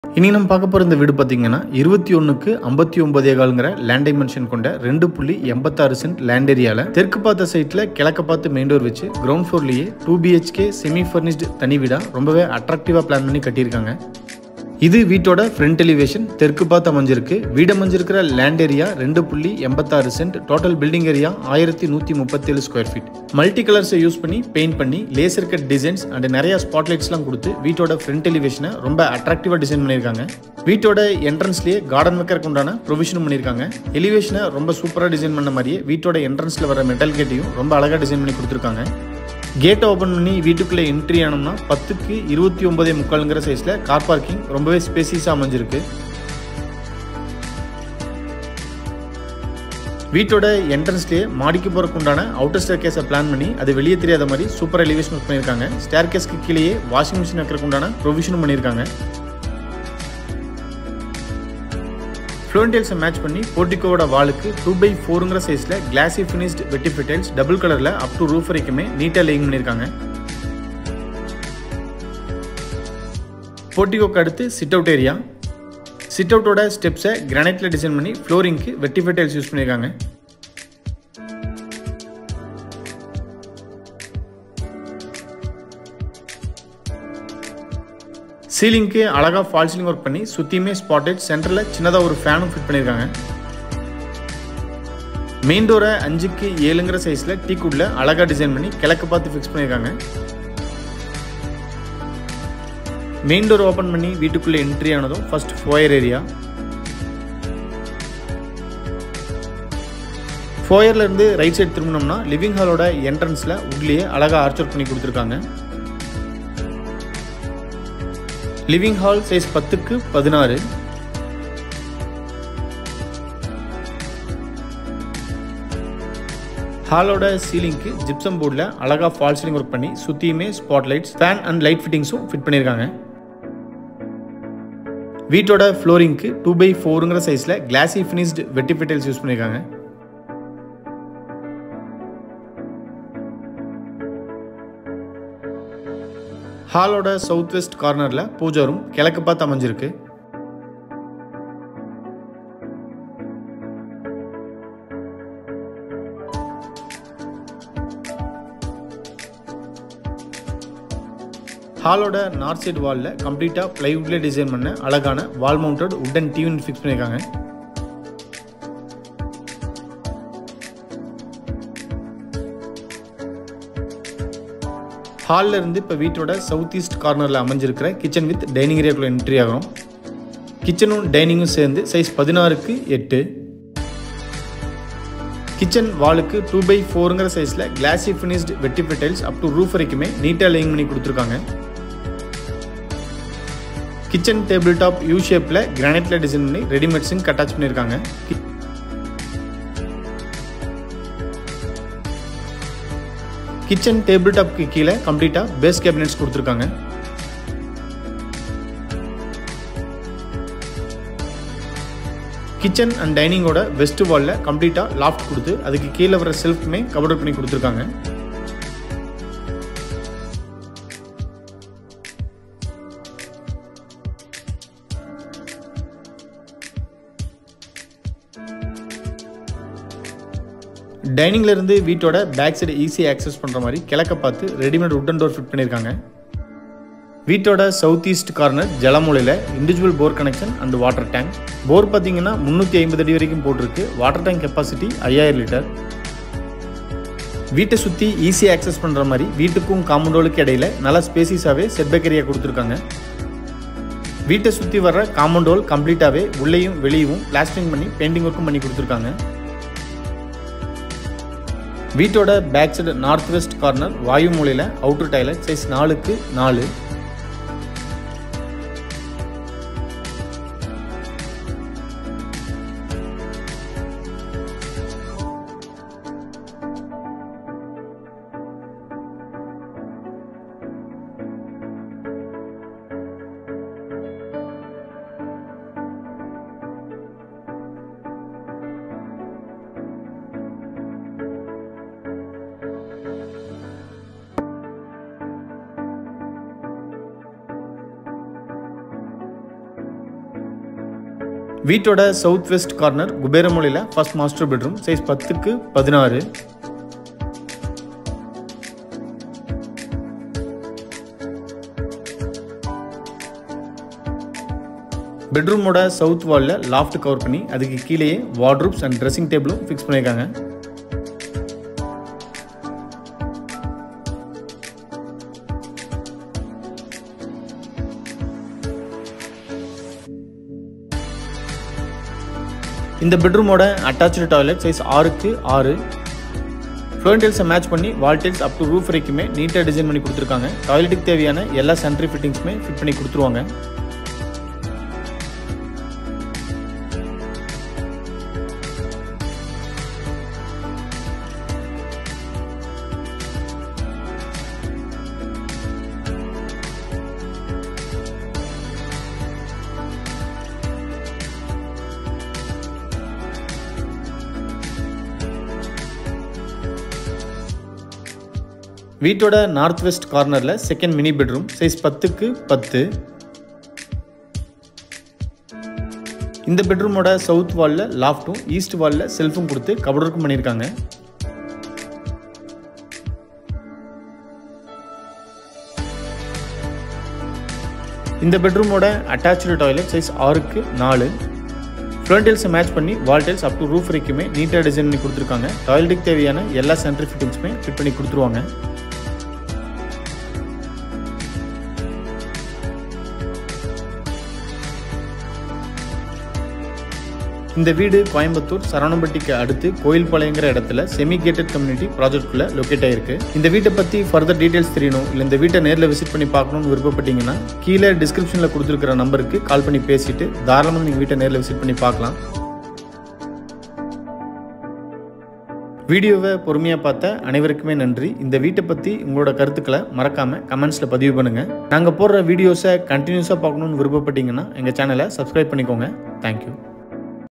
இனி நம்ம பார்க்க போகிற இந்த வீடு பார்த்தீங்கன்னா இருபத்தி ஒன்றுக்கு ஐம்பத்தி ஒன்பது ஏகாலுங்கிற லேண்ட் டைமென்ஷன் கொண்ட ரெண்டு புள்ளி எண்பத்தாறு சென்ட் லேண்ட் ஏரியாவில் தெற்கு பார்த்த சைட்டில் கிழக்க பார்த்து மெயின் டோர் வச்சு கிரவுண்ட் ஃப்ளோர்லேயே டூ பிஹெச்கே செமி ஃபர்னிஷ்டு தனி வீடாக ரொம்பவே அட்ராக்டிவாக பிளான் பண்ணி கட்டியிருக்காங்க இது வீட்டோட ஃப்ரண்ட் எலிவேஷன் தெற்கு பார்த்து அமைஞ்சிருக்கு வீடு அமைஞ்சிருக்கிற லேண்ட் ஏரியா ரெண்டு புள்ளி எண்பத்தாறு சென்ட் டோட்டல் பில்டிங் ஏரியா ஆயிரத்தி நூற்றி முப்பத்தேழு ஸ்கொயர் ஃபீட் மல்டி கலர்ஸை யூஸ் பண்ணி பெயிண்ட் பண்ணி லேசர் கட் டிசைன்ஸ் அண்ட் நிறைய ஸ்பாட்லைட்ஸ்லாம் கொடுத்து வீட்டோட ஃப்ரண்ட் எலிவேஷனை ரொம்ப அட்ராக்டிவாக டிசைன் பண்ணியிருக்காங்க வீட்டோட என்ட்ரன்ஸ்லேயே கார்டன் வைக்கிறதுக்கு உண்டான ப்ரொவிஷனும் பண்ணியிருக்காங்க எலிவேஷனை ரொம்ப சூப்பராக டிசைன் பண்ண மாதிரியே வீட்டோட என்ட்ரன்ஸில் வர மெட்டல் கேட்டையும் ரொம்ப அழகாக டிசைன் பண்ணி கொடுத்துருக்காங்க கேட்டை ஓப்பன் பண்ணி வீட்டுக்குள்ளே என்ட்ரி ஆனோம்னா பத்துக்கு இருபத்தி ஒன்பதே முக்கால்ங்கிற சைஸில் கார் பார்க்கிங் ரொம்பவே ஸ்பேசியஸாக அமைஞ்சிருக்கு வீட்டோட என்ட்ரன்ஸ்லேயே மாடிக்கு போகிறக்கு உண்டான அவுட்டர் ஸ்டேர் கேஸை பிளான் பண்ணி அது வெளியே தெரியாத மாதிரி சூப்பர் எலிவேஷன் பண்ணியிருக்காங்க ஸ்டேர் கேஸ்க்கு கீழேயே வாஷிங் மிஷின் வைக்கிறதுக்கு உண்டான ப்ரொவிஷனும் பண்ணியிருக்காங்க ஃப்ளோன்டேல்ஸை மேட்ச் பண்ணி போர்ட்டிகோவோட வாலுக்கு டூ பை ஃபோருங்கிற சைஸில் கிளாசி ஃபினிஷ்ட் வெட்டி டைல்ஸ் டபுள் கலரில் அப் டு ரூஃப் வரைக்குமே நீட்டாக லேயிங் பண்ணியிருக்காங்க போர்ட்டிகோக்கு அடுத்து சிட் அவுட் ஏரியா சிட் அவுட்டோட ஸ்டெப்ஸை கிரானைட்டில் டிசைன் பண்ணி ஃப்ளோரிங்க்கு வெட்டி டைல்ஸ் யூஸ் பண்ணியிருக்காங்க சீலிங்க்கு அழகாக ஃபால் சீலிங் ஒர்க் பண்ணி சுற்றியுமே ஸ்பாட்டட் சென்டரில் சின்னதாக ஒரு ஃபேனும் ஃபிட் பண்ணியிருக்காங்க மெயின் டோரை அஞ்சுக்கு ஏழுங்கிற சைஸில் டீக்குட்டில் அழகாக டிசைன் பண்ணி கிழக்கு பார்த்து ஃபிக்ஸ் பண்ணியிருக்காங்க மெயின் டோர் ஓப்பன் பண்ணி வீட்டுக்குள்ளே என்ட்ரி ஆனதும் ஃபர்ஸ்ட் ஃபோயர் ஏரியா ஃபோயர்ல இருந்து ரைட் சைடு திரும்பினோம்னா லிவிங் ஹாலோட என்ட்ரன்ஸில் உட்லேயே அழகாக ஆர்ச் ஒர்க் பண்ணி கொடுத்துருக்காங்க லிவிங் ஹால் சைஸ் பத்துக்கு பதினாறு ஹாலோட சீலிங்க்கு ஜிப்சம் போர்டில் அழகாக ஃபால் சீலிங் ஒர்க் பண்ணி சுற்றியுமே spot lights fan and light ஃபிட்டிங்ஸும் ஃபிட் பண்ணியிருக்காங்க வீட்டோட ஃப்ளோரிங்க்கு டூ பை ஃபோருங்கிற சைஸில் கிளாசி ஃபினிஷ்டு வெட்டி ஃபிட்டைல்ஸ் யூஸ் பண்ணியிருக்காங்க ஹாலோட சவுத் வெஸ்ட் கார்னரில் பூஜா ரூம் கிழக்கு பார்த்து அமைஞ்சிருக்கு ஹாலோட நார்த் சைடு வாலில் கம்ப்ளீட்டாக பிளைவுட்லேயே டிசைன் பண்ண அழகான wall mounted wooden TV fix பண்ணியிருக்காங்க ஹாலில் இருந்து இப்போ வீட்டோட சவுத் ஈஸ்ட் கார்னரில் அமைஞ்சிருக்கிற கிச்சன் வித் டைனிங் ஏரியாக்குள்ள என்ட்ரி ஆகிறோம் கிச்சனும் டைனிங்கும் சேர்ந்து சைஸ் பதினாறுக்கு எட்டு கிச்சன் வாலுக்கு டூ பை ஃபோருங்கிற சைஸில் கிளாசி ஃபினிஷ்டு வெட்டி டைல்ஸ் அப் டு ரூஃப் வரைக்குமே நீட்டாக லேயிங் பண்ணி கொடுத்துருக்காங்க கிச்சன் டேபிள் டாப் யூ ஷேப்பில் கிரானைட்டில் டிசைன் பண்ணி ரெடிமேட் சிங்க் அட்டாச் பண்ணியிருக்காங்க கிச்சன் டேபிள் டாப்க்கு கீழே கம்ப்ளீட்டாக பேஸ் கேபினெட்ஸ் கொடுத்துருக்காங்க கிச்சன் அண்ட் டைனிங்கோட வெஸ்ட் வாலில் கம்ப்ளீட்டாக லாஃப்ட் கொடுத்து அதுக்கு கீழே வர செல்ஃப்மே கவர் பண்ணி கொடுத்துருக்காங்க டைனிங்ல இருந்து வீட்டோட பேக் சைடு ஈஸியாக ஆக்சஸ் பண்ணுற மாதிரி கிழக்க பார்த்து ரெடிமேட் உட்டன் டோர் ஃபிட் பண்ணியிருக்காங்க வீட்டோட சவுத் ஈஸ்ட் கார்னர் ஜலமூலையில் individual bore connection and water tank bore பார்த்தீங்கன்னா முந்நூற்றி ஐம்பது அடி வரைக்கும் போட்டிருக்கு வாட்டர் டேங்க் கெப்பாசிட்டி ஐயாயிரம் லிட்டர் வீட்டை சுற்றி ஈஸியாக ஆக்சஸ் பண்ணுற மாதிரி வீட்டுக்கும் காம்பவுண்டோலுக்கு இடையில நல்ல ஸ்பேசிஸாகவே செட்பேக் ஏரியா கொடுத்துருக்காங்க வீட்டை சுற்றி வர்ற காம்பவுண்டோல் கம்ப்ளீட்டாகவே உள்ளேயும் வெளியும் பிளாஸ்டரிங் பண்ணி பெயிண்டிங் ஒர்க்கும் பண்ணி கொடுத்துருக்காங்க வீட்டோட back side north west corner வாயு மூலையில் அவுட்டர் டைலர் சைஸ் நாலுக்கு நாலு வீட்டோட சவுத் வெஸ்ட் கார்னர் குபேரமொழியில் ஃபர்ஸ்ட் மாஸ்டர் பெட்ரூம் சைஸ் பத்துக்கு பதினாறு பெட்ரூமோட சவுத் வாலில் லாஃப்ட் கவர் பண்ணி அதுக்கு கீழேயே வார்ட்ரூப்ஸ் அண்ட் ட்ரெஸ்ஸிங் டேபிளும் ஃபிக்ஸ் பண்ணியிருக்காங்க இந்த பெட்ரூமோட அட்டாச்சு டாய்லெட் சைஸ் ஆறுக்கு ஆறு ஃப்ளோர் டைல்ஸை மேட்ச் பண்ணி wall tiles up to roof வரைக்குமே நீட்டாக டிசைன் பண்ணி கொடுத்துருக்காங்க டாய்லெட்டுக்கு தேவையான எல்லா சென்ட்ரி ஃபிட்டிங்ஸுமே ஃபிட் பண்ணி கொடுத்துருவாங்க வீட்டோட நார்த் வெஸ்ட் கார்னரில் செகண்ட் மினி பெட்ரூம் சைஸ் பத்துக்கு பத்து இந்த பெட்ரூமோட சவுத் வாலில் லாஃப்ட்டும் ஈஸ்ட் வாலில் செல்ஃபும் கொடுத்து கபடருக்கும் பண்ணியிருக்காங்க இந்த பெட்ரூமோட அட்டாச்சு டாய்லெட் சைஸ் ஆறுக்கு நாலு ஃப்ரண்ட் டைல்ஸை மேட்ச் பண்ணி wall tiles up to roof வரைக்குமே நீட்டாக டிசைன் பண்ணி கொடுத்துருக்காங்க டாய்லெட்டுக்கு தேவையான எல்லா சென்ட்ரி ஃபிட்டிங்ஸுமே ஃபிட் பண்ணி கொடுத்துருவாங்க இந்த வீடு கோயம்புத்தூர் சரவணம்பட்டிக்கு அடுத்து கோயில்பாளையங்கிற இடத்துல செமி கேட்டட் கம்யூனிட்டி ப்ராஜெக்ட்குள்ள லொக்கேட் ஆயிருக்கு இந்த வீட்டை பற்றி ஃபர்தர் டீடைல்ஸ் தெரியணும் இல்லை இந்த வீட்டை நேரில் விசிட் பண்ணி பார்க்கணும்னு விருப்பப்பட்டீங்கன்னா கீழே டிஸ்கிரிப்ஷனில் கொடுத்துருக்கிற நம்பருக்கு கால் பண்ணி பேசிட்டு தாராளமாக நீங்கள் வீட்டை நேரில் விசிட் பண்ணி பார்க்கலாம் வீடியோவை பொறுமையாக பார்த்த அனைவருக்குமே நன்றி இந்த வீட்டை பற்றி உங்களோட கருத்துக்களை மறக்காமல் கமெண்ட்ஸில் பதிவு பண்ணுங்கள் நாங்கள் போடுற வீடியோஸை கண்டினியூஸாக பார்க்கணுன்னு விருப்பப்பட்டீங்கன்னா எங்கள் சேனலை சப்ஸ்கிரைப் பண்ணிக்கோங்க தேங்க்யூ